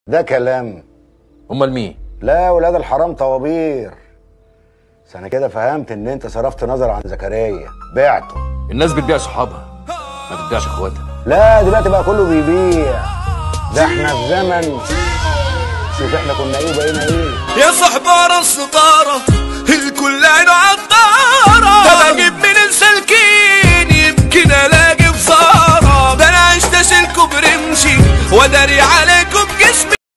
ده كلام امال مين لا ولاد الحرام طوابير بس انا كده فهمت ان انت صرفت نظر عن زكريا بعته الناس بتبيع صحابها ما بتبيعش اخواتها لا دلوقتي بقى كله بيبيع ده احنا في زمن شوف احنا كنا ايه وبقينا ايه يا صحبار الستارة الكل عينه عطارة